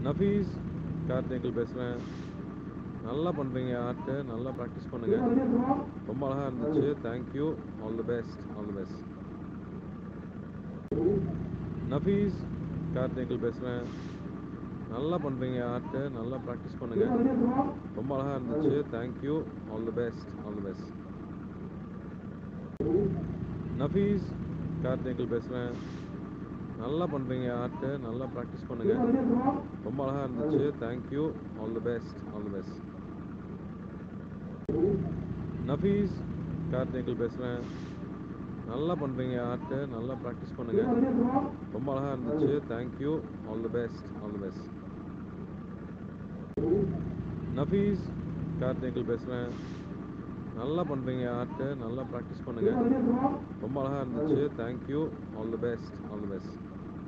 நஃபீஸ் கார்த்திகள் பேசுகிறேன் நல்லா பண்ணுறீங்க ஆர்ட்டு நல்லா ப்ராக்டிஸ் பண்ணுங்க ரொம்ப அழகாக இருந்துச்சு thank you all the best all the best Nafees கார்த்திகள் பேசுகிறேன் நல்லா பண்ணுறீங்க ஆர்ட்டு நல்லா ப்ராக்டிஸ் பண்ணுங்க ரொம்ப அழகாக இருந்துச்சு thank you all the best all the best Nafees கார்த்திகள் பேசுகிறேன் நல்லா பண்ணுறீங்க ஆர்ட்டு நல்லா ப்ராக்டிஸ் பண்ணுங்க ரொம்ப அழகாக இருந்துச்சு thank you all the best all the best Nafees கார்த்திகள் பேசுகிறேன் நல்லா பண்ணுறீங்க ஆர்ட்டு நல்லா ப்ராக்டிஸ் பண்ணுங்க ரொம்ப அழகாக இருந்துச்சு thank you all the best all the best Nafees கார்த்திகள் பேசுகிறேன் நல்லா பண்ணுறீங்க ஆர்ட்டு நல்லா ப்ராக்டிஸ் பண்ணுங்க ரொம்ப அழகாக இருந்துச்சு thank you all the best all the best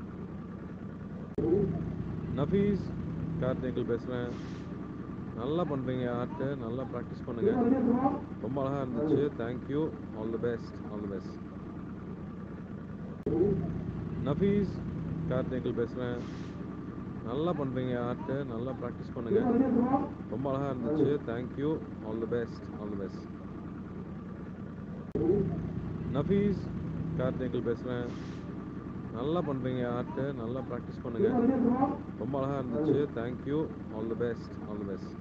Nafees கார்த்திகள் பேசுகிறேன் நல்லா பண்ணுறீங்க ஆர்ட்டு நல்லா ப்ராக்டிஸ் பண்ணுங்க ரொம்ப அழகாக இருந்துச்சு thank you all the best all the best Nafees கார்த்திகள் பேசுகிறேன் நல்லா பண்ணுறீங்க ஆர்ட்டு நல்லா ப்ராக்டிஸ் பண்ணுங்க ரொம்ப அழகாக இருந்துச்சு thank you all the best all the best Nafees கார்த்திகள் பேசுகிறேன் நல்லா பண்ணுறீங்க ஆர்ட்டு நல்லா ப்ராக்டிஸ் பண்ணுங்க ரொம்ப அழகாக இருந்துச்சு thank you all the best all the best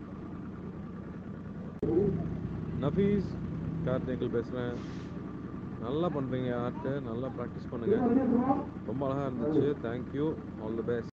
Nafees கார்த்திகள் பேசுகிறேன் நல்லா பண்ணுறீங்க ஆர்ட்டு நல்லா ப்ராக்டிஸ் பண்ணுங்க ரொம்ப அழகாக இருந்துச்சு தேங்க்யூ ஆல் தி பெஸ்ட்